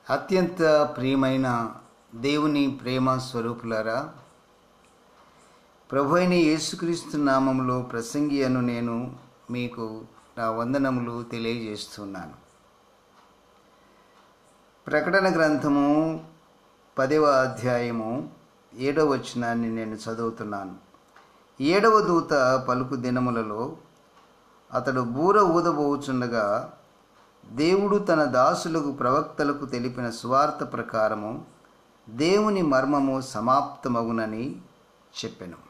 అత్యంత ప్రియమైన దేవుని ప్రేమ స్వరూపులారా ప్రభు అయిన యేసుక్రీస్తు నామములో ప్రసంగి అను నేను మీకు నా వందనములు తెలియజేస్తున్నాను ప్రకటన గ్రంథము పదవ అధ్యాయము ఏడవ వచనాన్ని నేను చదువుతున్నాను ఏడవ దూత పలుకు దినములలో అతడు బూర ఊదబోచుండగా దేవుడు తన దాసులకు ప్రవక్తలకు తెలిపిన సువార్త ప్రకారము దేవుని మర్మము సమాప్తమగునని చెప్పెను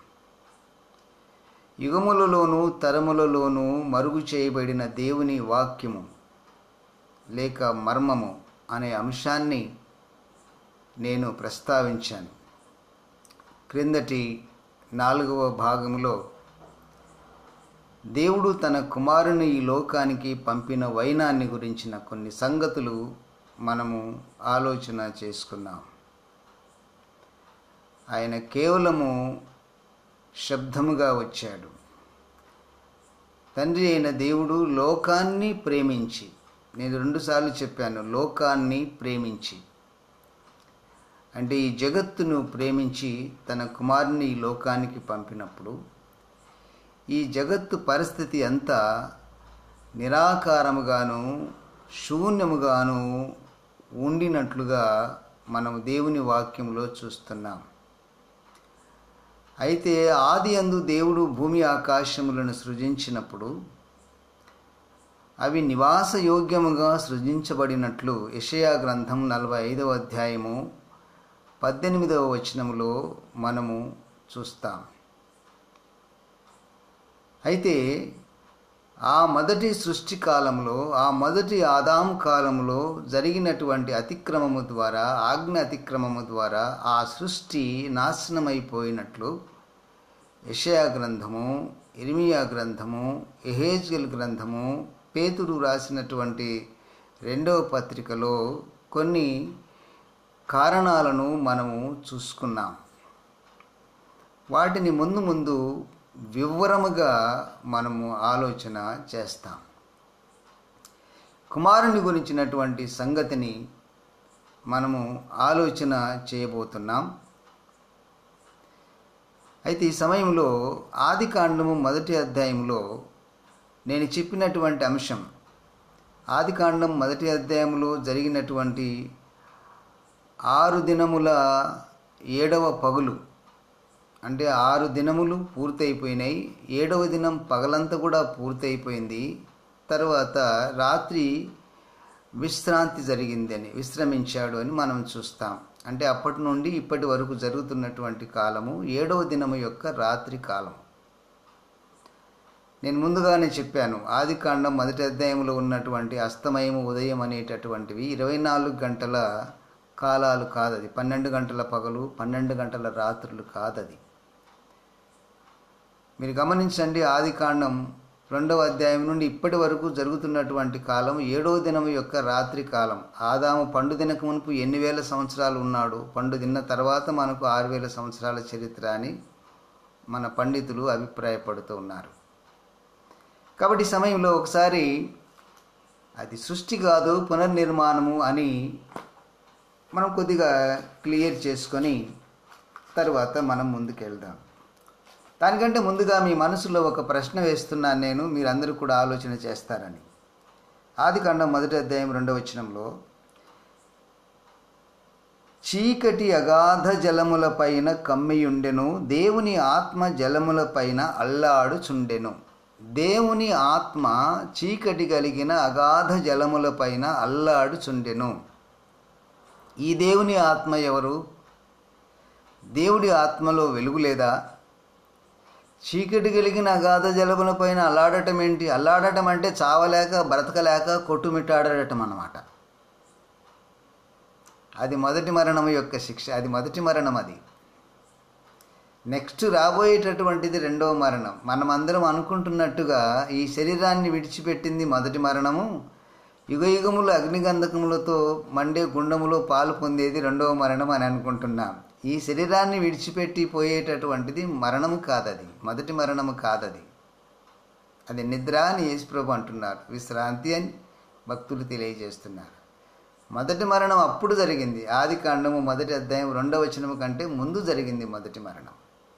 యుగములలోనూ తరములలోనూ మరుగు చేయబడిన దేవుని వాక్యము లేక మర్మము అనే అంశాన్ని నేను ప్రస్తావించాను క్రిందటి నాలుగవ భాగంలో దేవుడు తన కుమారుని ఈ లోకానికి పంపిన వైనాన్ని గురించిన కొన్ని సంగతులు మనము ఆలోచన చేసుకున్నాం ఆయన కేవలము శబ్దముగా వచ్చాడు తండ్రి అయిన దేవుడు లోకాన్ని ప్రేమించి నేను రెండుసార్లు చెప్పాను లోకాన్ని ప్రేమించి అంటే ఈ జగత్తును ప్రేమించి తన కుమారుని ఈ లోకానికి పంపినప్పుడు ఈ జగత్తు పరిస్థితి అంతా నిరాకారముగాను శూన్యముగాను ఉండినట్లుగా మనం దేవుని వాక్యంలో చూస్తున్నాం అయితే ఆది అందు దేవుడు భూమి ఆకాశములను సృజించినప్పుడు అవి నివాస యోగ్యముగా సృజించబడినట్లు యషయా గ్రంథం నలభై ఐదవ అధ్యాయము పద్దెనిమిదవ వచనములో మనము చూస్తాం అయితే ఆ మొదటి సృష్టి కాలంలో ఆ మొదటి ఆదాం కాలంలో జరిగినటువంటి అతిక్రమము ద్వారా ఆజ్ఞ అతిక్రమము ద్వారా ఆ సృష్టి నాశనమైపోయినట్లు యషయా గ్రంథము ఇర్మియా గ్రంథము ఎహేజ్గల్ గ్రంథము పేతురు రాసినటువంటి రెండవ పత్రికలో కొన్ని కారణాలను మనము చూసుకున్నాం వాటిని ముందు ముందు వివరముగా మనము ఆలోచన చేస్తాం కుమారుని గురించినటువంటి సంగతిని మనము ఆలోచన చేయబోతున్నాం అయితే ఈ సమయంలో ఆది కాండము మొదటి అధ్యాయంలో నేను చెప్పినటువంటి అంశం ఆది కాండం మొదటి అధ్యాయంలో జరిగినటువంటి ఆరు దినముల ఏడవ పగులు అంటే ఆరు దినములు పూర్తయిపోయినాయి ఏడవ దినం పగలంతా కూడా పూర్తయిపోయింది తర్వాత రాత్రి విశ్రాంతి జరిగిందని విశ్రమించాడు అని మనం చూస్తాం అంటే అప్పటి నుండి ఇప్పటి వరకు జరుగుతున్నటువంటి కాలము ఏడవ దినము యొక్క రాత్రి కాలం నేను ముందుగానే చెప్పాను ఆది కాండం మొదటి అధ్యాయంలో ఉన్నటువంటి అస్తమయము ఉదయం అనేటటువంటివి ఇరవై నాలుగు గంటల కాలాలు కాదది పన్నెండు గంటల పగలు పన్నెండు గంటల రాత్రులు కాదది మీరు గమనించండి ఆది కాండం రెండవ అధ్యాయం నుండి ఇప్పటి వరకు జరుగుతున్నటువంటి కాలం ఏడవ దినం యొక్క రాత్రి కాలం ఆదాము పండు దినకు మునుపు ఎన్ని వేల సంవత్సరాలు ఉన్నాడు పండు తిన్న తర్వాత మనకు ఆరు వేల సంవత్సరాల చరిత్ర అని మన పండితులు అభిప్రాయపడుతూ ఉన్నారు కాబట్టి ఈ సమయంలో ఒకసారి అది సృష్టి కాదు పునర్నిర్మాణము అని మనం కొద్దిగా క్లియర్ చేసుకొని తర్వాత మనం ముందుకెళ్దాం దానికంటే ముందుగా మీ మనసులో ఒక ప్రశ్న వేస్తున్నాను నేను మీరందరూ కూడా ఆలోచన చేస్తారని ఆది కాండం మొదటి అధ్యాయం రెండవ వచనంలో చీకటి అగాధ జలముల పైన కమ్మియుండెను దేవుని ఆత్మ జలముల పైన అల్లాడుచుండెను దేవుని ఆత్మ చీకటి కలిగిన అగాధ జలముల పైన అల్లాడుచుండెను ఈ దేవుని ఆత్మ ఎవరు దేవుడి ఆత్మలో వెలుగు లేదా చీకటి కలిగిన అగాధ జలముల పైన అల్లాడటం ఏంటి అల్లాడటం అంటే చావలేక బ్రతకలేక కొట్టుమిట్టాడటం అన్నమాట అది మొదటి మరణం యొక్క శిక్ష అది మొదటి మరణం అది నెక్స్ట్ రాబోయేటటువంటిది రెండవ మరణం మనమందరం అనుకుంటున్నట్టుగా ఈ శరీరాన్ని విడిచిపెట్టింది మొదటి మరణము యుగ యుగములు అగ్నిగంధకములతో మండే గుండములో పాలు పొందేది రెండవ మరణం అని అనుకుంటున్నాం ఈ శరీరాన్ని విడిచిపెట్టి పోయేటటువంటిది మరణము కాదది మొదటి మరణము కాదది అది నిద్ర అని యేసుప్రభు అంటున్నారు విశ్రాంతి అని భక్తులు తెలియజేస్తున్నారు మొదటి మరణం అప్పుడు జరిగింది ఆది కాండము మొదటి అధ్యాయం రెండవ వచనము కంటే ముందు జరిగింది మొదటి మరణం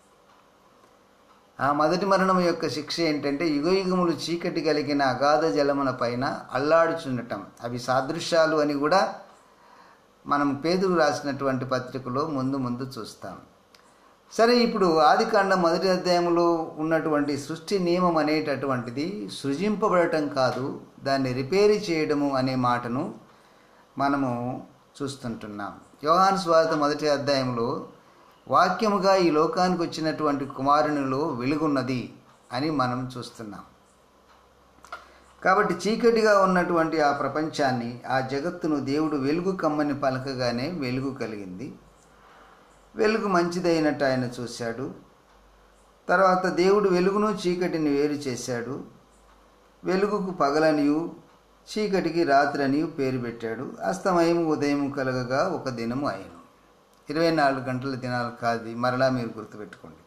ఆ మొదటి మరణం యొక్క శిక్ష ఏంటంటే యుగయుగములు చీకటి కలిగిన అగాధ జలముల పైన అల్లాడుచుండటం అవి సాదృశ్యాలు అని కూడా మనం పేదలు రాసినటువంటి పత్రికలో ముందు ముందు చూస్తాం సరే ఇప్పుడు ఆదికాండం మొదటి అధ్యాయంలో ఉన్నటువంటి సృష్టి నియమం అనేటటువంటిది సృజింపబడటం కాదు దాన్ని రిపేరీ చేయడము అనే మాటను మనము చూస్తుంటున్నాం యోహాను స్వార్థ మొదటి అధ్యాయంలో వాక్యముగా ఈ లోకానికి వచ్చినటువంటి కుమారునిలో వెలుగున్నది అని మనం చూస్తున్నాం కాబట్టి చీకటిగా ఉన్నటువంటి ఆ ప్రపంచాన్ని ఆ జగత్తును దేవుడు వెలుగు కమ్మని పలకగానే వెలుగు కలిగింది వెలుగు మంచిదైనట్టు ఆయన చూశాడు తర్వాత దేవుడు వెలుగును చీకటిని వేరు చేశాడు వెలుగుకు పగలనియు చీకటికి రాత్రి అనియు పేరు పెట్టాడు అస్తమయము ఉదయం కలగగా ఒక దినము అయను ఇరవై నాలుగు గంటల దినాలు కాదు మరలా మీరు గుర్తుపెట్టుకోండి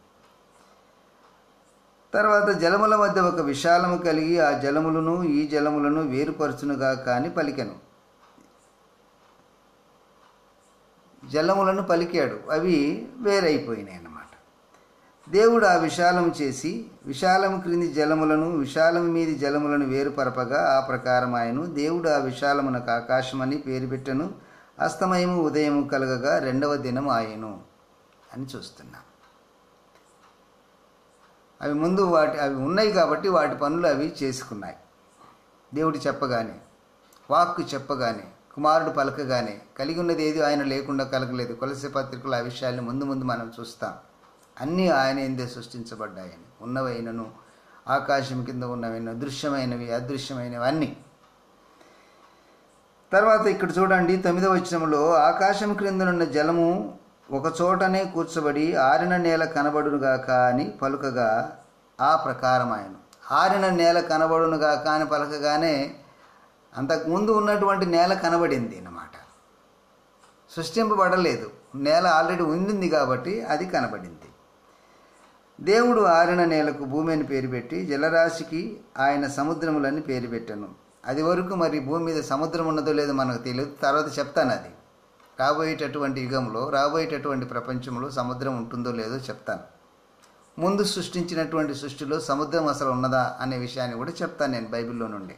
తర్వాత జలముల మధ్య ఒక విశాలము కలిగి ఆ జలములను ఈ జలములను వేరుపరచునుగా కాని పలికెను జలములను పలికాడు అవి వేరైపోయినాయి అన్నమాట దేవుడు ఆ విశాలం చేసి విశాలం క్రింది జలములను విశాలం మీది జలములను వేరుపరపగా ఆ ప్రకారం ఆయను దేవుడు ఆ విశాలమునకు ఆకాశమని పేరు పెట్టెను అస్తమయము ఉదయము కలగగా రెండవ దినం ఆయను అని చూస్తున్నాం అవి ముందు వాటి అవి ఉన్నాయి కాబట్టి వాటి పనులు అవి చేసుకున్నాయి దేవుడు చెప్పగానే వాక్కు చెప్పగానే కుమారుడు పలకగానే కలిగి ఉన్నది ఏది ఆయన లేకుండా కలగలేదు కొలసి పత్రికలు ఆ విషయాల్ని ముందు ముందు మనం చూస్తాం అన్నీ ఆయన ఎందే సృష్టించబడ్డాయని ఉన్నవైనను ఆకాశం కింద ఉన్నవైన దృశ్యమైనవి అదృశ్యమైనవి అన్నీ తర్వాత ఇక్కడ చూడండి తొమ్మిదవ వచనంలో ఆకాశం క్రిందనున్న జలము ఒక చోటనే కూర్చబడి ఆరిన నేల కనబడునుగాక అని పలుకగా ఆ ప్రకారం ఆయన ఆరిన నేల కనబడునుగాక అని పలకగానే అంతకుముందు ఉన్నటువంటి నేల కనబడింది అన్నమాట సృష్టింపబడలేదు నేల ఆల్రెడీ ఉండింది కాబట్టి అది కనబడింది దేవుడు ఆరిన నేలకు భూమి అని పేరు పెట్టి జలరాశికి ఆయన సముద్రములని పేరు పెట్టాను అది వరకు మరి భూమి మీద సముద్రం ఉన్నదో లేదో మనకు తెలియదు తర్వాత చెప్తాను అది రాబోయేటటువంటి యుగంలో రాబోయేటటువంటి ప్రపంచంలో సముద్రం ఉంటుందో లేదో చెప్తాను ముందు సృష్టించినటువంటి సృష్టిలో సముద్రం అసలు ఉన్నదా అనే విషయాన్ని కూడా చెప్తాను నేను బైబిల్లో నుండి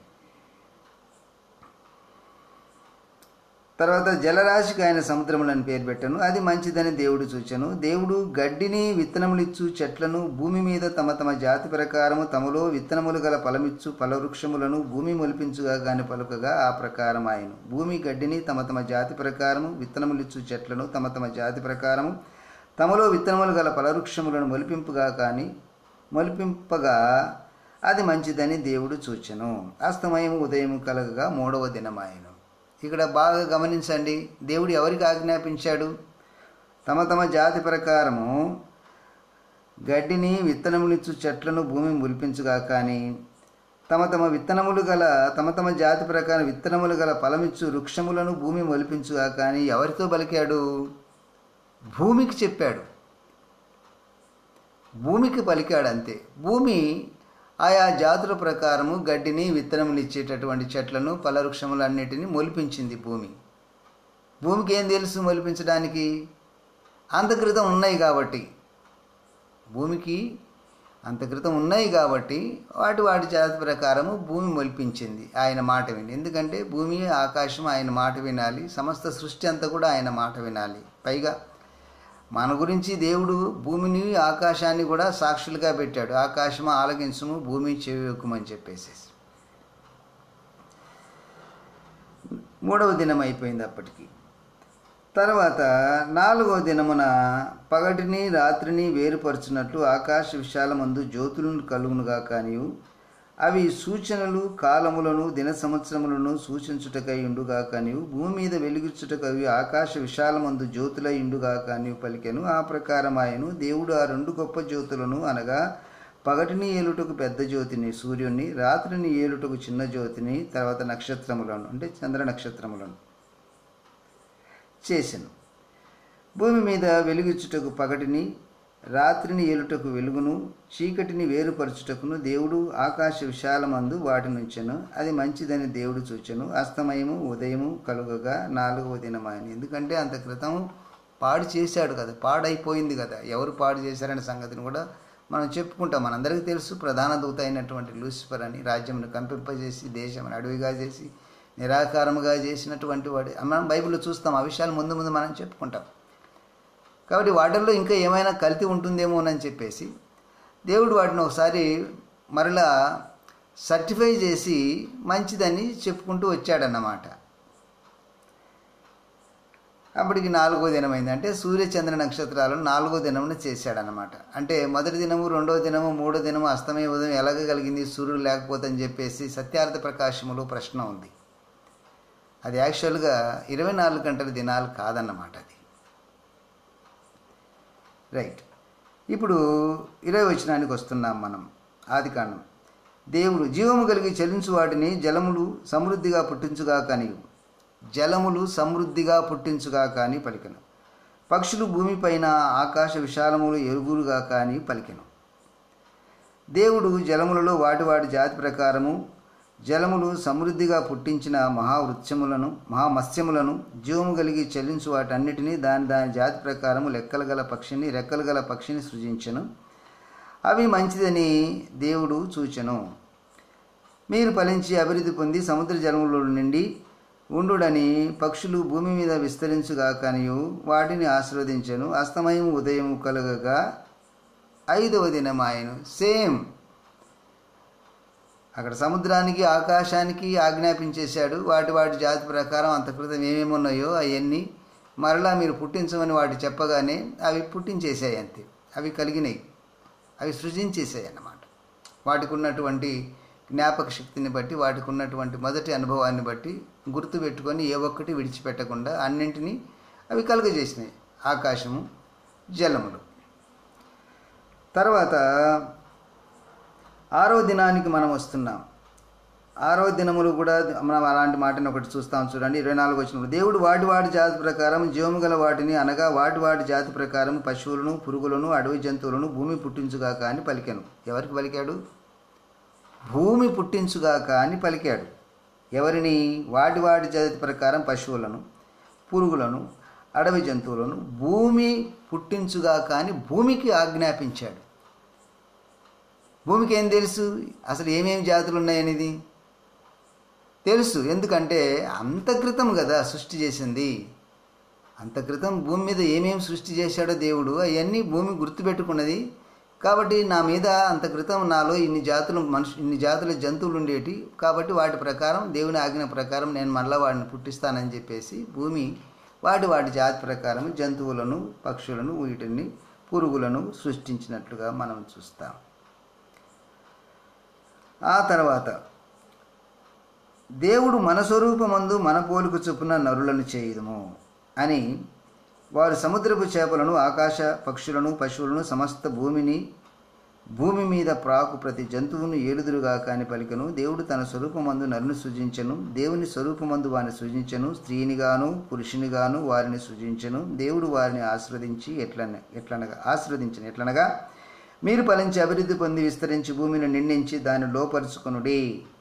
తర్వాత జలరాశికి ఆయన సముద్రములని పేరు పెట్టాను అది మంచిదని దేవుడు చూచాను దేవుడు గడ్డిని విత్తనములిచ్చు చెట్లను భూమి మీద తమ తమ జాతి ప్రకారము తమలో విత్తనములు గల ఫలమిచ్చు ఫలవృక్షములను భూమి మొలిపించుగా గాని పలుకగా ఆ ప్రకారం ఆయన భూమి గడ్డిని తమ తమ జాతి ప్రకారము విత్తనములిచ్చు చెట్లను తమ తమ జాతి ప్రకారము తమలో విత్తనములు గల ఫలవృక్షములను మొలిపింపుగా కానీ మొలిపింపగా అది మంచిదని దేవుడు చూచెను అస్తమయము ఉదయం కలగగా మూడవ దినమాయను ఇక్కడ బాగా గమనించండి దేవుడు ఎవరికి ఆజ్ఞాపించాడు తమ తమ జాతి ప్రకారము గడ్డిని విత్తనములిచ్చు చెట్లను భూమి ములిపించుగా కానీ తమ తమ విత్తనములు గల తమ తమ జాతి ప్రకారం విత్తనములు గల ఫలమిచ్చు వృక్షములను భూమి మొలిపించుగా కానీ ఎవరితో పలికాడు భూమికి చెప్పాడు భూమికి పలికాడు అంతే భూమి ఆయా జాతుల ప్రకారము గడ్డిని విత్తనములు ఇచ్చేటటువంటి చెట్లను ఫలవృక్షములన్నిటినీ మొలిపించింది భూమి భూమికి ఏం తెలుసు మొలిపించడానికి అంతక్రితం ఉన్నాయి కాబట్టి భూమికి అంతక్రితం ఉన్నాయి కాబట్టి వాటి వాటి జాతి ప్రకారము భూమి మొలిపించింది ఆయన మాట విని ఎందుకంటే భూమి ఆకాశం ఆయన మాట వినాలి సమస్త సృష్టి అంతా కూడా ఆయన మాట వినాలి పైగా మన గురించి దేవుడు భూమిని ఆకాశాన్ని కూడా సాక్షులుగా పెట్టాడు ఆకాశము ఆలగించుము భూమి చెవియొక్కుమని చెప్పేసి మూడవ దినం అయిపోయింది అప్పటికి తర్వాత నాలుగవ దినమున పగటిని రాత్రిని వేరుపరచున్నట్లు ఆకాశ విశాలమందు జ్యోతులను కలుగునుగా కానియు అవి సూచనలు కాలములను దిన సంవత్సరములను సూచించుటకై ఉండుగా కానియు భూమి మీద వెలుగుచుటకవి ఆకాశ విశాలమందు జ్యోతులై ఉండుగా కానియు పలికెను ఆ ప్రకారం ఆయను దేవుడు ఆ రెండు గొప్ప జ్యోతులను అనగా పగటిని ఏలుటకు పెద్ద జ్యోతిని సూర్యుని రాత్రిని ఏలుటకు చిన్న జ్యోతిని తర్వాత నక్షత్రములను అంటే చంద్ర నక్షత్రములను చేసెను భూమి మీద వెలుగుచుటకు పగటిని రాత్రిని ఏలుటకు వెలుగును చీకటిని వేరుపరచుటకును దేవుడు ఆకాశ విశాలమందు వాటినుంచెను అది మంచిదని దేవుడు చూచెను అస్తమయము ఉదయము కలుగగా నాలుగవ దినమాయను ఎందుకంటే అంత క్రితం పాడు చేశాడు కదా పాడైపోయింది కదా ఎవరు పాడు చేశారనే సంగతిని కూడా మనం చెప్పుకుంటాం మనందరికీ తెలుసు ప్రధాన దూత అయినటువంటి లూసిఫర్ అని రాజ్యమును కంపింపజేసి దేశం అడవిగా చేసి నిరాకారముగా చేసినటువంటి వాడు మనం బైబిల్లో చూస్తాం ఆ విషయాలు ముందు ముందు మనం చెప్పుకుంటాం కాబట్టి వాటిల్లో ఇంకా ఏమైనా కల్తీ ఉంటుందేమోనని చెప్పేసి దేవుడు వాటిని ఒకసారి మరలా సర్టిఫై చేసి మంచిదని చెప్పుకుంటూ వచ్చాడన్నమాట అప్పటికి నాలుగో దినమైంది అంటే సూర్యచంద్ర నక్షత్రాలను నాలుగో దినమున చేశాడనమాట అంటే మొదటి దినము రెండో దినము మూడో దినము అస్తమయ ఉదయం ఎలాగ కలిగింది సూర్యుడు లేకపోతే అని చెప్పేసి సత్యార్థ ప్రకాశములో ప్రశ్న ఉంది అది యాక్చువల్గా ఇరవై నాలుగు గంటల దినాలు కాదన్నమాట అది రైట్ ఇప్పుడు ఇరవై వచనానికి వస్తున్నాం మనం ఆది కాండం దేవుడు జీవము కలిగి చలించు వాటిని జలములు సమృద్ధిగా పుట్టించుగా కానీ జలములు సమృద్ధిగా పుట్టించుగా కానీ పలికెను పక్షులు భూమిపైన ఆకాశ విశాలములు ఎరుగురుగా కానీ పలికెను దేవుడు జలములలో వాటి వాటి జాతి ప్రకారము జలములు సమృద్ధిగా పుట్టించిన మహావృత్యములను మహామత్స్యములను జీవము కలిగి చెల్లించు వాటన్నిటినీ దాని దాని జాతి ప్రకారము లెక్కలు గల పక్షిని రెక్కలు గల పక్షిని సృజించెను అవి మంచిదని దేవుడు చూచెను మీరు ఫలించి అభివృద్ధి పొంది సముద్ర జలముల నుండి ఉండుడని పక్షులు భూమి మీద విస్తరించుగా కనియు వాటిని ఆశీర్వదించెను అస్తమయం ఉదయం కలుగగా ఐదవ దినమాయను సేమ్ అక్కడ సముద్రానికి ఆకాశానికి ఆజ్ఞాపించేశాడు వాటి వాటి జాతి ప్రకారం అంత క్రితం ఏమేమి ఉన్నాయో అవన్నీ మరలా మీరు పుట్టించమని వాటి చెప్పగానే అవి పుట్టించేసాయి అంతే అవి కలిగినాయి అవి సృజించేసాయి అన్నమాట వాటికి ఉన్నటువంటి జ్ఞాపక శక్తిని బట్టి వాటికి ఉన్నటువంటి మొదటి అనుభవాన్ని బట్టి గుర్తు పెట్టుకొని ఏ ఒక్కటి విడిచిపెట్టకుండా అన్నింటినీ అవి కలుగజేసినాయి ఆకాశము జలములు తర్వాత ఆరో దినానికి మనం వస్తున్నాం ఆరో దినములు కూడా మనం అలాంటి మాటని ఒకటి చూస్తాం చూడండి ఇరవై నాలుగు వచ్చినప్పుడు దేవుడు వాటి వాటి జాతి ప్రకారం జీవము గల వాటిని అనగా వాటి వాటి జాతి ప్రకారం పశువులను పురుగులను అడవి జంతువులను భూమి పుట్టించుగాక అని పలికాను ఎవరికి పలికాడు భూమి పుట్టించుగాక అని పలికాడు ఎవరిని వాటి వాటి జాతి ప్రకారం పశువులను పురుగులను అడవి జంతువులను భూమి పుట్టించుగాక అని భూమికి ఆజ్ఞాపించాడు భూమికి ఏం తెలుసు అసలు ఏమేమి జాతులు ఉన్నాయనేది తెలుసు ఎందుకంటే అంత క్రితం కదా సృష్టి చేసింది అంత క్రితం భూమి మీద ఏమేమి సృష్టి చేశాడో దేవుడు అవన్నీ భూమి గుర్తుపెట్టుకున్నది కాబట్టి నా మీద అంత క్రితం నాలో ఇన్ని జాతులు మనుషు ఇన్ని జాతుల జంతువులు ఉండేటి కాబట్టి వాటి ప్రకారం దేవుని ఆజ్ఞ ప్రకారం నేను మళ్ళీ వాడిని పుట్టిస్తానని చెప్పేసి భూమి వాటి వాటి జాతి ప్రకారం జంతువులను పక్షులను వీటిని పురుగులను సృష్టించినట్లుగా మనం చూస్తాం ఆ తర్వాత దేవుడు మన స్వరూపమందు మన పోలిక చొప్పున నరులను చేయుదుము అని వారు సముద్రపు చేపలను ఆకాశ పక్షులను పశువులను సమస్త భూమిని భూమి మీద ప్రాకు ప్రతి జంతువును ఏలుదురుగా కాని పలికను దేవుడు తన స్వరూపమందు నరుని సృజించను దేవుని స్వరూపమందు వారిని సృజించను స్త్రీనిగాను పురుషునిగాను వారిని సృజించను దేవుడు వారిని ఆశీర్వదించి ఎట్లన ఎట్లనగా ఆశీర్వదించను ఎట్లనగా మీరు ఫలించి అభివృద్ధి పొంది విస్తరించి భూమిని నిండించి దాన్ని లోపరుచుకొనుడి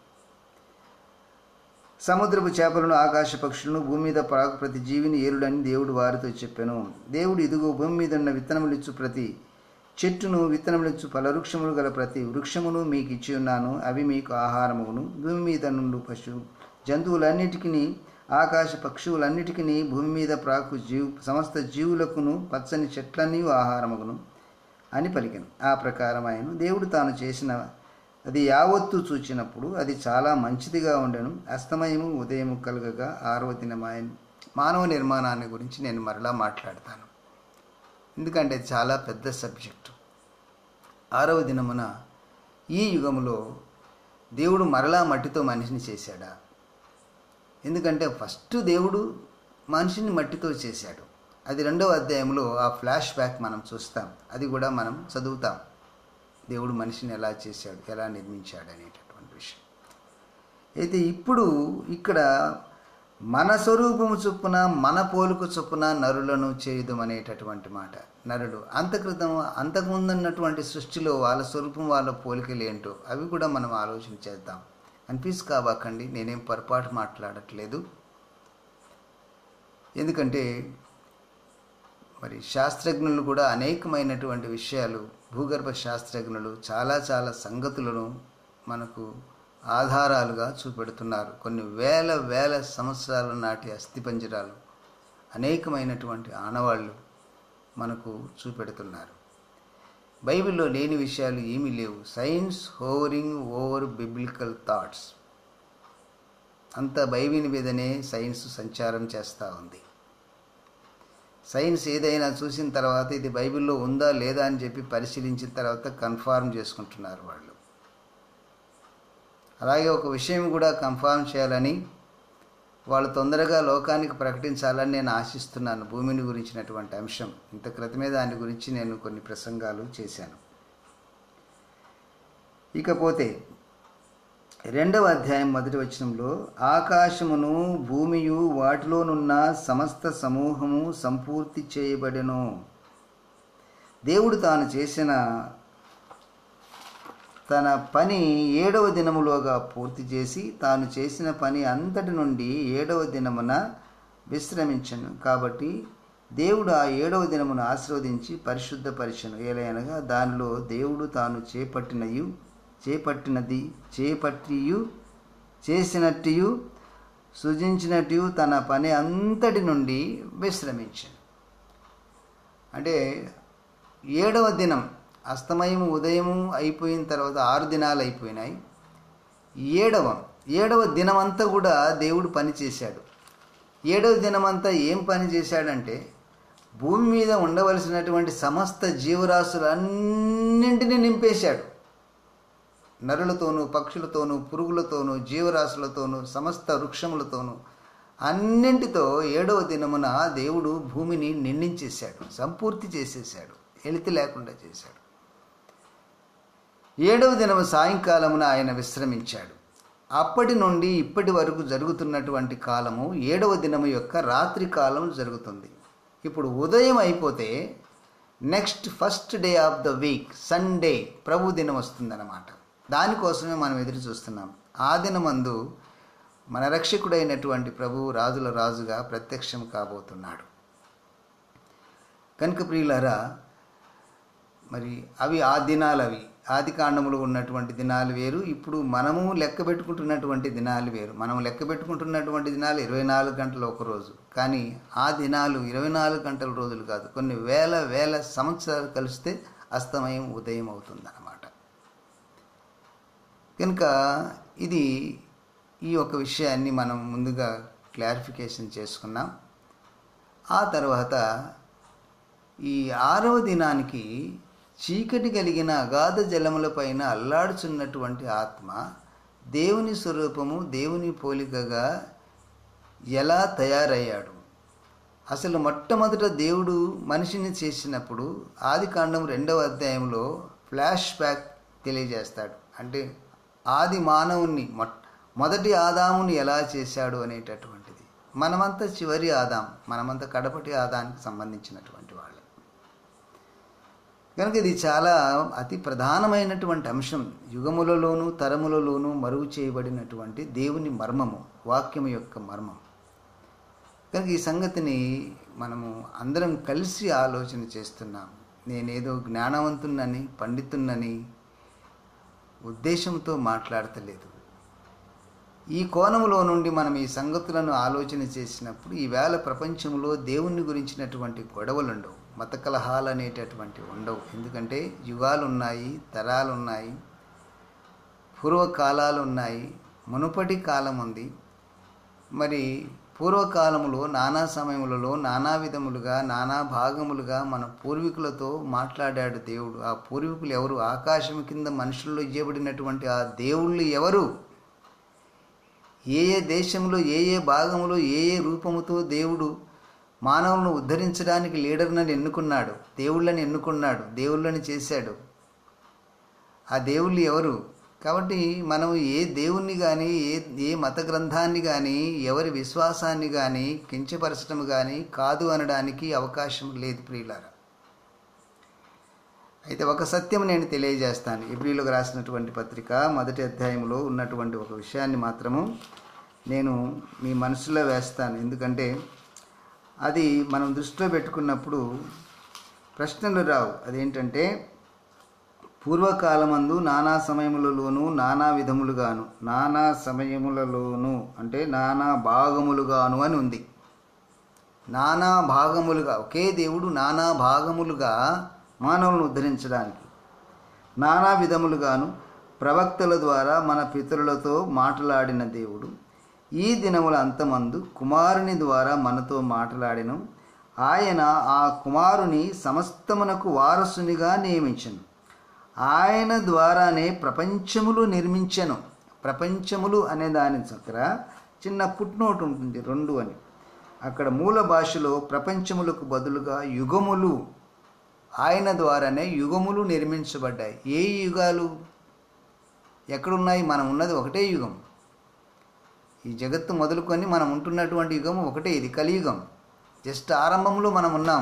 సముద్రపు చేపలను ఆకాశ పక్షులను భూమి మీద పరాకు ప్రతి జీవిని ఏరుడని దేవుడు వారితో చెప్పాను దేవుడు ఇదిగో భూమి మీద ఉన్న విత్తనములిచ్చు ప్రతి చెట్టును విత్తనములిచ్చు ఫలవృక్షములు గల ప్రతి వృక్షమును మీకు ఇచ్చి ఉన్నాను అవి మీకు ఆహారమును భూమి మీద నుండి పశు జంతువులన్నిటికీ ఆకాశ పక్షువులన్నిటికీ భూమి మీద ప్రాకు జీవు సమస్త జీవులకును పచ్చని చెట్లన్నీ ఆహారముగును అని పలికెను ఆ ప్రకారం ఆయన దేవుడు తాను చేసిన అది యావత్తు చూచినప్పుడు అది చాలా మంచిదిగా ఉండెను అస్తమయము ఉదయము కలుగగా ఆరవ దినమాయను మానవ నిర్మాణాన్ని గురించి నేను మరలా మాట్లాడతాను ఎందుకంటే అది చాలా పెద్ద సబ్జెక్టు ఆరవ దినమున ఈ యుగములో దేవుడు మరలా మట్టితో మనిషిని చేశాడా ఎందుకంటే ఫస్ట్ దేవుడు మనిషిని మట్టితో చేశాడు అది రెండవ అధ్యాయంలో ఆ ఫ్లాష్ బ్యాక్ మనం చూస్తాం అది కూడా మనం చదువుతాం దేవుడు మనిషిని ఎలా చేశాడు ఎలా నిర్మించాడు అనేటటువంటి విషయం అయితే ఇప్పుడు ఇక్కడ మన స్వరూపము చొప్పున మన పోలుకు చొప్పున నరులను చేయుదమనేటటువంటి మాట నరుడు అంతక్రితం అంతకుముందున్నటువంటి సృష్టిలో వాళ్ళ స్వరూపం వాళ్ళ పోలికలు ఏంటో అవి కూడా మనం ఆలోచన చేద్దాం అనిపిస్ కావాకండి నేనేం పొరపాటు మాట్లాడట్లేదు ఎందుకంటే మరి శాస్త్రజ్ఞులు కూడా అనేకమైనటువంటి విషయాలు భూగర్భ శాస్త్రజ్ఞులు చాలా చాలా సంగతులను మనకు ఆధారాలుగా చూపెడుతున్నారు కొన్ని వేల వేల సంవత్సరాల నాటి అస్థిపంజరాలు అనేకమైనటువంటి ఆనవాళ్ళు మనకు చూపెడుతున్నారు బైబిల్లో లేని విషయాలు ఏమీ లేవు science hovering over biblical thoughts అంత బైబిల్ మీదనే సైన్స్ సంచారం చేస్తూ ఉంది సైన్స్ ఏదైనా చూసిన తర్వాత ఇది బైబిల్లో ఉందా లేదా అని చెప్పి పరిశీలించిన తర్వాత కన్ఫార్మ్ చేసుకుంటున్నారు వాళ్ళు అలాగే ఒక విషయం కూడా కన్ఫార్మ్ చేయాలని వాళ్ళు తొందరగా లోకానికి ప్రకటించాలని నేను ఆశిస్తున్నాను భూమిని గురించినటువంటి అంశం ఇంత క్రితమే దాని గురించి నేను కొన్ని ప్రసంగాలు చేశాను ఇకపోతే రెండవ అధ్యాయం మొదటి వచనంలో ఆకాశమును భూమియు వాటిలోనున్న సమస్త సమూహము సంపూర్తి చేయబడెను దేవుడు తాను చేసిన తన పని ఏడవ దినములోగా పూర్తి చేసి తాను చేసిన పని అంతటి నుండి ఏడవ దినమున విశ్రమించను కాబట్టి దేవుడు ఆ ఏడవ దినమును ఆశీర్వదించి పరిశుద్ధపరిచను ఏలైనగా దానిలో దేవుడు తాను చేపట్టినయు చేపట్టినది చేపట్టియు చేసినట్టు సృజించినట్టు తన పని అంతటి నుండి విశ్రమించాను అంటే ఏడవ దినం అస్తమయం ఉదయము అయిపోయిన తర్వాత ఆరు దినాలు అయిపోయినాయి ఏడవ ఏడవ దినమంతా కూడా దేవుడు పని చేశాడు ఏడవ దినమంతా ఏం పని చేశాడంటే భూమి మీద ఉండవలసినటువంటి సమస్త జీవరాశులన్నింటినీ నింపేశాడు నరులతోనూ పక్షులతోనూ పురుగులతోనూ జీవరాశులతోనూ సమస్త వృక్షములతోనూ అన్నింటితో ఏడవ దినమున దేవుడు భూమిని నిండించేశాడు సంపూర్తి చేసేసాడు ఎలితి లేకుండా చేశాడు ఏడవ దినము సాయంకాలమున ఆయన విశ్రమించాడు అప్పటి నుండి ఇప్పటి వరకు జరుగుతున్నటువంటి కాలము ఏడవ దినము యొక్క రాత్రి కాలం జరుగుతుంది ఇప్పుడు ఉదయం అయిపోతే next first day of the week Sunday ప్రభు దినం వస్తుందన్నమాట దానికోసమే మనం ఎదురు చూస్తున్నాం ఆ దినమందు మన రక్షకుడైనటువంటి ప్రభువు రాజుల రాజుగా ప్రత్యక్షం కాబోతున్నాడు కనుక ప్రియులారా మరి అవి ఆ దినాలు అవి ఆది కాండములో ఉన్నటువంటి దినాలు వేరు ఇప్పుడు మనము లెక్క పెట్టుకుంటున్నటువంటి దినాలు వేరు మనం లెక్క పెట్టుకుంటున్నటువంటి దినాలు ఇరవై నాలుగు గంటలు ఒక రోజు కానీ ఆ దినాలు ఇరవై నాలుగు గంటల రోజులు కాదు కొన్ని వేల వేల సంవత్సరాలు కలిస్తే అస్తమయం ఉదయం అవుతుందన్నమాట కనుక ఇది ఈ యొక్క విషయాన్ని మనం ముందుగా క్లారిఫికేషన్ చేసుకున్నాం ఆ తర్వాత ఈ ఆరవ దినానికి చీకటి కలిగిన అగాధ జలములపైన అల్లాడుచున్నటువంటి ఆత్మ దేవుని స్వరూపము దేవుని పోలికగా ఎలా తయారయ్యాడు అసలు మొట్టమొదట దేవుడు మనిషిని చేసినప్పుడు ఆది కాండం రెండవ అధ్యాయంలో ఫ్లాష్ బ్యాక్ తెలియజేస్తాడు అంటే ఆది మానవుణ్ణి మొట్ మొదటి ఆదాముని ఎలా చేశాడు అనేటటువంటిది మనమంతా చివరి ఆదాం మనమంతా కడపటి ఆదానికి సంబంధించినటువంటి వాళ్ళు కనుక ఇది చాలా అతి ప్రధానమైనటువంటి అంశం యుగములలోనూ తరములలోనూ మరుగు చేయబడినటువంటి దేవుని మర్మము వాక్యము యొక్క మర్మం కనుక ఈ సంగతిని మనము అందరం కలిసి ఆలోచన చేస్తున్నాం నేనేదో జ్ఞానవంతున్నని పండితున్నని ఉద్దేశంతో మాట్లాడతలేదు ఈ కోణములో నుండి మనం ఈ సంగతులను ఆలోచన చేసినప్పుడు ఈవేళ ప్రపంచంలో దేవుణ్ణి గురించినటువంటి గొడవలుండవు మత కలహాలు అనేటటువంటి ఉండవు ఎందుకంటే యుగాలు ఉన్నాయి తరాలు ఉన్నాయి పూర్వకాలాలు ఉన్నాయి మునుపటి కాలం ఉంది మరి పూర్వకాలములో నానా సమయములలో నానా విధములుగా నానా భాగములుగా మన పూర్వీకులతో మాట్లాడాడు దేవుడు ఆ పూర్వీకులు ఎవరు ఆకాశం కింద మనుషుల్లో ఇవ్వబడినటువంటి ఆ దేవుళ్ళు ఎవరు ఏ ఏ దేశంలో ఏ ఏ భాగంలో ఏ ఏ రూపముతో దేవుడు మానవులను ఉద్ధరించడానికి లీడర్లను ఎన్నుకున్నాడు దేవుళ్ళని ఎన్నుకున్నాడు దేవుళ్ళని చేశాడు ఆ దేవుళ్ళు ఎవరు కాబట్టి మనం ఏ దేవుణ్ణి కానీ ఏ ఏ మత గ్రంథాన్ని కానీ ఎవరి విశ్వాసాన్ని కానీ కించపరచడం కానీ కాదు అనడానికి అవకాశం లేదు ప్రియులారా అయితే ఒక సత్యం నేను తెలియజేస్తాను ఏప్రిల్లోకి రాసినటువంటి పత్రిక మొదటి అధ్యాయంలో ఉన్నటువంటి ఒక విషయాన్ని మాత్రము నేను మీ మనసులో వేస్తాను ఎందుకంటే అది మనం దృష్టిలో పెట్టుకున్నప్పుడు ప్రశ్నలు రావు అదేంటంటే పూర్వకాలమందు నానా సమయములలోను నానా విధములుగాను నానా సమయములలోను అంటే నానా భాగములుగాను అని ఉంది నానా భాగములుగా ఒకే దేవుడు నానా భాగములుగా మానవులను ఉద్ధరించడానికి నానా విధములుగాను ప్రవక్తల ద్వారా మన పితరులతో మాట్లాడిన దేవుడు ఈ దినముల అంతమందు కుమారుని ద్వారా మనతో మాట్లాడిన ఆయన ఆ కుమారుని సమస్తమునకు వారసునిగా నియమించను ఆయన ద్వారానే ప్రపంచములు నిర్మించను ప్రపంచములు అనే దాని దగ్గర చిన్న పుట్నోటు ఉంటుంది రెండు అని అక్కడ మూల భాషలో ప్రపంచములకు బదులుగా యుగములు ఆయన ద్వారానే యుగములు నిర్మించబడ్డాయి ఏ యుగాలు ఎక్కడున్నాయి మనం ఉన్నది ఒకటే యుగం ఈ జగత్తు మొదలుకొని మనం ఉంటున్నటువంటి యుగం ఒకటే ఇది కలియుగం జస్ట్ ఆరంభంలో మనం ఉన్నాం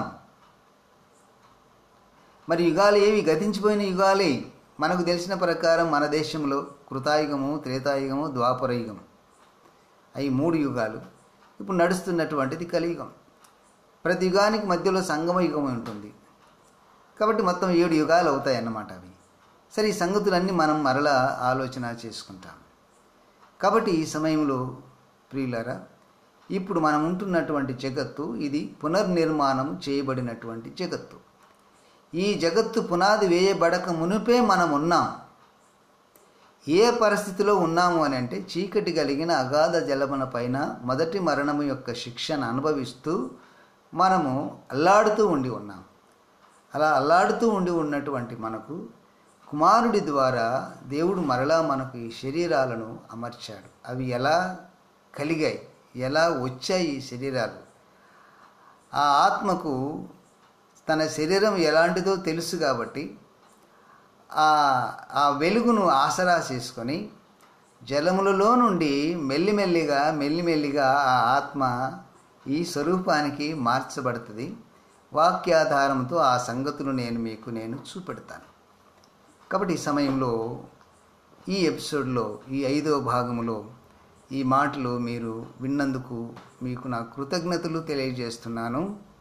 మరి యుగాలు ఏవి గతించిపోయిన యుగాలే మనకు తెలిసిన ప్రకారం మన దేశంలో కృతాయుగము త్రేతాయుగము ద్వాపర యుగం అవి మూడు యుగాలు ఇప్పుడు నడుస్తున్నటువంటిది కలియుగం ప్రతి యుగానికి మధ్యలో సంగమ యుగం ఉంటుంది కాబట్టి మొత్తం ఏడు యుగాలు అవుతాయి అన్నమాట అవి సరే ఈ సంగతులన్నీ మనం మరలా ఆలోచన చేసుకుంటాం కాబట్టి ఈ సమయంలో ప్రియులరా ఇప్పుడు మనం ఉంటున్నటువంటి జగత్తు ఇది పునర్నిర్మాణం చేయబడినటువంటి జగత్తు ఈ జగత్తు పునాది వేయబడక మునిపే మనం ఉన్నాం ఏ పరిస్థితిలో ఉన్నాము అని అంటే చీకటి కలిగిన అగాధ జలమున పైన మొదటి మరణము యొక్క శిక్షను అనుభవిస్తూ మనము అల్లాడుతూ ఉండి ఉన్నాం అలా అల్లాడుతూ ఉండి ఉన్నటువంటి మనకు కుమారుడి ద్వారా దేవుడు మరలా మనకు ఈ శరీరాలను అమర్చాడు అవి ఎలా కలిగాయి ఎలా వచ్చాయి ఈ శరీరాలు ఆ ఆత్మకు తన శరీరం ఎలాంటిదో తెలుసు కాబట్టి ఆ ఆ వెలుగును ఆసరా చేసుకొని జలములలో నుండి మెల్లిమెల్లిగా మెల్లిమెల్లిగా ఆ ఆత్మ ఈ స్వరూపానికి మార్చబడుతుంది వాక్యాధారంతో ఆ సంగతులు నేను మీకు నేను చూపెడతాను కాబట్టి ఈ సమయంలో ఈ ఎపిసోడ్లో ఈ ఐదో భాగంలో ఈ మాటలు మీరు విన్నందుకు మీకు నా కృతజ్ఞతలు తెలియజేస్తున్నాను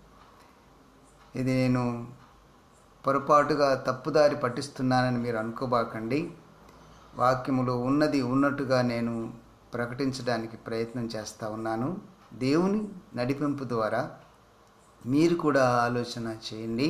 ఇది నేను పొరపాటుగా తప్పుదారి పట్టిస్తున్నానని మీరు అనుకోబాకండి వాక్యములో ఉన్నది ఉన్నట్టుగా నేను ప్రకటించడానికి ప్రయత్నం చేస్తూ ఉన్నాను దేవుని నడిపింపు ద్వారా మీరు కూడా ఆలోచన చేయండి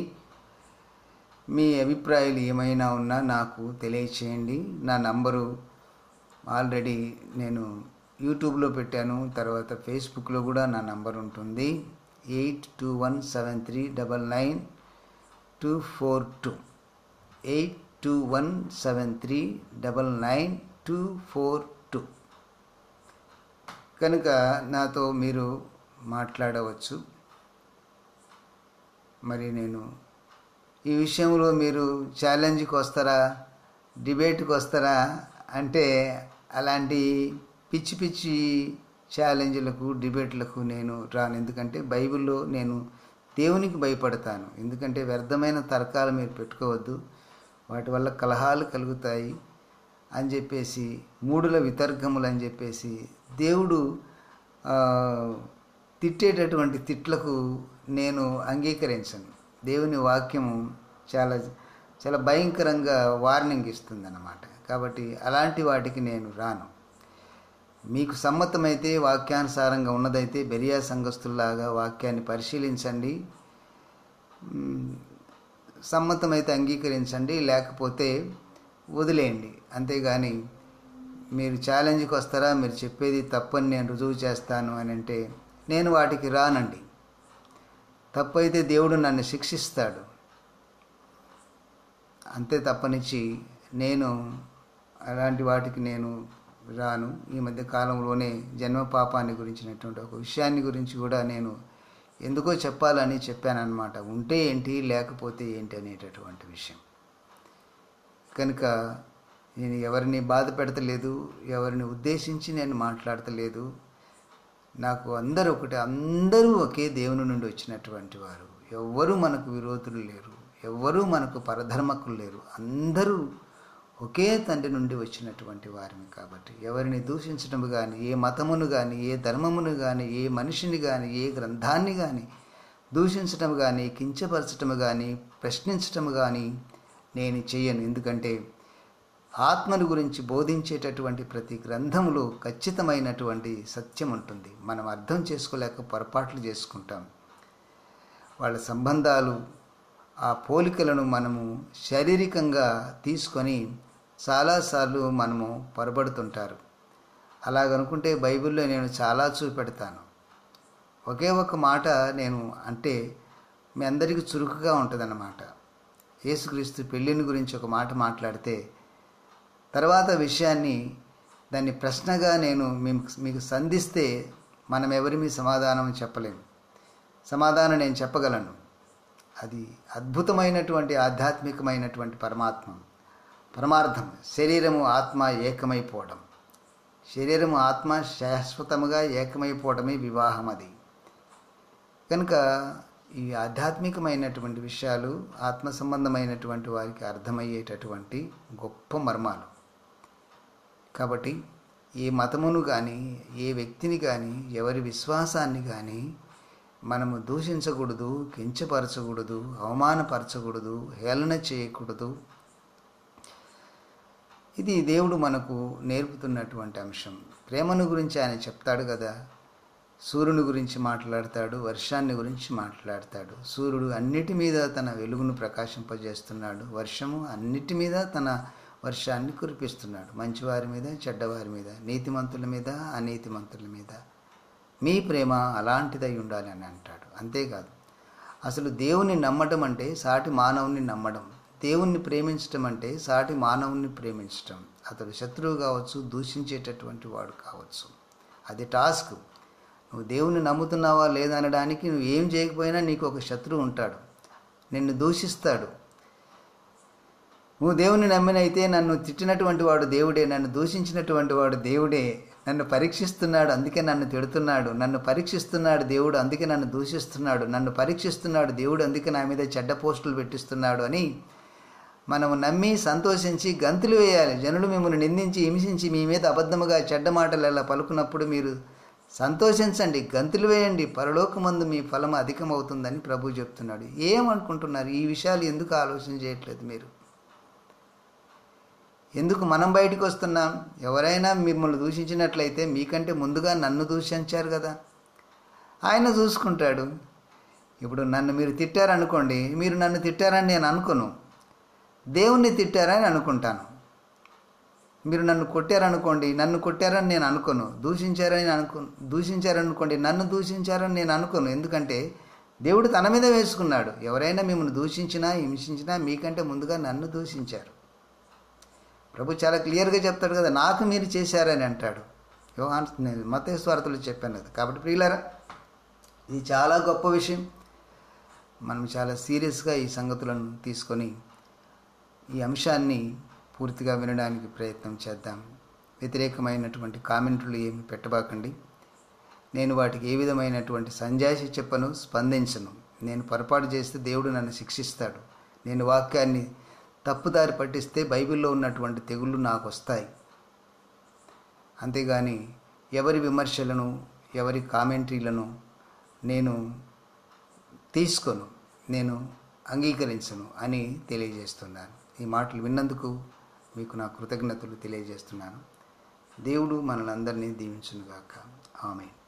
మీ అభిప్రాయాలు ఏమైనా ఉన్నా నాకు తెలియచేయండి నా నంబరు ఆల్రెడీ నేను యూట్యూబ్లో పెట్టాను తర్వాత ఫేస్బుక్లో కూడా నా నంబర్ ఉంటుంది eight two one seven three double nine two four two eight two one seven three double nine two four two కనుక నాతో మీరు మాట్లాడవచ్చు మరి నేను ఈ విషయంలో మీరు ఛాలెంజ్కి వస్తారా డిబేట్కి వస్తారా అంటే అలాంటి పిచ్చి పిచ్చి ఛాలెంజ్లకు డిబేట్లకు నేను రాను ఎందుకంటే బైబిల్లో నేను దేవునికి భయపడతాను ఎందుకంటే వ్యర్థమైన తర్కాలు మీరు పెట్టుకోవద్దు వాటి వల్ల కలహాలు కలుగుతాయి అని చెప్పేసి మూడుల వితర్కములు అని చెప్పేసి దేవుడు ఆ, తిట్టేటటువంటి తిట్లకు నేను అంగీకరించను దేవుని వాక్యము చాలా చాలా భయంకరంగా వార్నింగ్ ఇస్తుందన్నమాట కాబట్టి అలాంటి వాటికి నేను రాను మీకు సమ్మతమైతే వాక్యానుసారంగా ఉన్నదైతే బెరియా సంఘస్థుల్లాగా వాక్యాన్ని పరిశీలించండి మ్, సమ్మతమైతే అంగీకరించండి లేకపోతే వదిలేయండి అంతేగాని మీరు ఛాలెంజ్కి వస్తారా మీరు చెప్పేది తప్పని నేను రుజువు చేస్తాను అని అంటే నేను వాటికి రానండి తప్పైతే దేవుడు నన్ను శిక్షిస్తాడు అంతే తప్పనిచ్చి నేను అలాంటి వాటికి నేను రాను ఈ మధ్య కాలంలోనే జన్మ పాపాన్ని గురించినటువంటి ఒక విషయాన్ని గురించి కూడా నేను ఎందుకో చెప్పాలని చెప్పానన్నమాట ఉంటే ఏంటి లేకపోతే ఏంటి అనేటటువంటి విషయం కనుక నేను ఎవరిని బాధ పెడతలేదు ఎవరిని ఉద్దేశించి నేను మాట్లాడతలేదు నాకు అందరూ ఒకటి అందరూ ఒకే దేవుని నుండి వచ్చినటువంటి వారు ఎవ్వరూ మనకు విరోధులు లేరు ఎవ్వరూ మనకు పరధర్మకులు లేరు అందరూ ఒకే తండ్రి నుండి వచ్చినటువంటి వారిని కాబట్టి ఎవరిని దూషించడం కానీ ఏ మతమును కానీ ఏ ధర్మమును కానీ ఏ మనిషిని కానీ ఏ గ్రంథాన్ని కానీ దూషించటం కానీ కించపరచటం కానీ ప్రశ్నించటం కానీ నేను చెయ్యను ఎందుకంటే ఆత్మను గురించి బోధించేటటువంటి ప్రతి గ్రంథములో ఖచ్చితమైనటువంటి సత్యం ఉంటుంది మనం అర్థం చేసుకోలేక పొరపాట్లు చేసుకుంటాం వాళ్ళ సంబంధాలు ఆ పోలికలను మనము శారీరకంగా తీసుకొని చాలాసార్లు మనము పొరబడుతుంటారు అలాగనుకుంటే బైబిల్లో నేను చాలా చూపెడతాను ఒకే ఒక మాట నేను అంటే మీ అందరికీ చురుకుగా ఉంటుందన్నమాట యేసుక్రీస్తు పెళ్ళిని గురించి ఒక మాట మాట్లాడితే తర్వాత విషయాన్ని దాన్ని ప్రశ్నగా నేను మేము మీకు సంధిస్తే మనం ఎవరి మీ సమాధానం చెప్పలేము సమాధానం నేను చెప్పగలను అది అద్భుతమైనటువంటి ఆధ్యాత్మికమైనటువంటి పరమాత్మ పరమార్థం శరీరము ఆత్మ ఏకమైపోవడం శరీరము ఆత్మ శాశ్వతముగా ఏకమైపోవడమే వివాహం అది కనుక ఈ ఆధ్యాత్మికమైనటువంటి విషయాలు ఆత్మ సంబంధమైనటువంటి వారికి అర్థమయ్యేటటువంటి గొప్ప మర్మాలు కాబట్టి ఏ మతమును కానీ ఏ వ్యక్తిని కానీ ఎవరి విశ్వాసాన్ని కానీ మనము దూషించకూడదు కించపరచకూడదు అవమానపరచకూడదు హేళన చేయకూడదు ఇది దేవుడు మనకు నేర్పుతున్నటువంటి అంశం ప్రేమను గురించి ఆయన చెప్తాడు కదా సూర్యుని గురించి మాట్లాడతాడు వర్షాన్ని గురించి మాట్లాడతాడు సూర్యుడు అన్నిటి మీద తన వెలుగును ప్రకాశింపజేస్తున్నాడు వర్షము అన్నిటి మీద తన వర్షాన్ని కురిపిస్తున్నాడు మంచివారి మీద చెడ్డవారి మీద నీతిమంతుల మీద అనీతిమంతుల మీద మీ ప్రేమ అలాంటిదై ఉండాలి అని అంటాడు అంతేకాదు అసలు దేవుని నమ్మటం అంటే సాటి మానవుని నమ్మడం దేవుణ్ణి ప్రేమించటం అంటే సాటి మానవుని ప్రేమించటం అతడు శత్రువు కావచ్చు దూషించేటటువంటి వాడు కావచ్చు అది టాస్క్ నువ్వు దేవుణ్ణి నమ్ముతున్నావా లేదనడానికి నువ్వు ఏం చేయకపోయినా నీకు ఒక శత్రువు ఉంటాడు నిన్ను దూషిస్తాడు నువ్వు దేవుని నమ్మినైతే నన్ను తిట్టినటువంటి వాడు దేవుడే నన్ను దూషించినటువంటి వాడు దేవుడే నన్ను పరీక్షిస్తున్నాడు అందుకే నన్ను తిడుతున్నాడు నన్ను పరీక్షిస్తున్నాడు దేవుడు అందుకే నన్ను దూషిస్తున్నాడు నన్ను పరీక్షిస్తున్నాడు దేవుడు అందుకే నా మీద చెడ్డ పోస్టులు పెట్టిస్తున్నాడు అని మనము నమ్మి సంతోషించి గంతులు వేయాలి జనులు మిమ్మల్ని నిందించి హింసించి మీ మీద అబద్ధముగా చెడ్డ మాటలు ఎలా పలుకున్నప్పుడు మీరు సంతోషించండి గంతులు వేయండి పరలోకమందు మీ ఫలం అధికమవుతుందని ప్రభు చెప్తున్నాడు ఏమనుకుంటున్నారు ఈ విషయాలు ఎందుకు ఆలోచన చేయట్లేదు మీరు ఎందుకు మనం బయటకు వస్తున్నాం ఎవరైనా మిమ్మల్ని దూషించినట్లయితే మీకంటే ముందుగా నన్ను దూషించారు కదా ఆయన చూసుకుంటాడు ఇప్పుడు నన్ను మీరు తిట్టారనుకోండి మీరు నన్ను తిట్టారని నేను అనుకోను దేవుణ్ణి తిట్టారని అనుకుంటాను మీరు నన్ను కొట్టారనుకోండి నన్ను కొట్టారని నేను అనుకోను దూషించారని అనుకో దూషించారనుకోండి నన్ను దూషించారని నేను అనుకోను ఎందుకంటే దేవుడు తన మీద వేసుకున్నాడు ఎవరైనా మిమ్మల్ని దూషించినా హింసించినా మీకంటే ముందుగా నన్ను దూషించారు ప్రభు చాలా క్లియర్గా చెప్తాడు కదా నాకు మీరు చేశారని అంటాడు యోహాన్ నేను మత స్వార్థలు చెప్పాను కదా కాబట్టి ప్రియులారా ఇది చాలా గొప్ప విషయం మనం చాలా సీరియస్గా ఈ సంగతులను తీసుకొని ఈ అంశాన్ని పూర్తిగా వినడానికి ప్రయత్నం చేద్దాం వ్యతిరేకమైనటువంటి కామెంట్లు ఏమి పెట్టబాకండి నేను వాటికి ఏ విధమైనటువంటి సంజాయిషి చెప్పను స్పందించను నేను పొరపాటు చేస్తే దేవుడు నన్ను శిక్షిస్తాడు నేను వాక్యాన్ని తప్పుదారి పట్టిస్తే బైబిల్లో ఉన్నటువంటి తెగుళ్ళు నాకు వస్తాయి అంతేగాని ఎవరి విమర్శలను ఎవరి కామెంటరీలను నేను తీసుకోను నేను అంగీకరించను అని తెలియజేస్తున్నాను ఈ మాటలు విన్నందుకు మీకు నా కృతజ్ఞతలు తెలియజేస్తున్నాను దేవుడు మనల్ని అందరినీ దీవించునుగాక ఆమె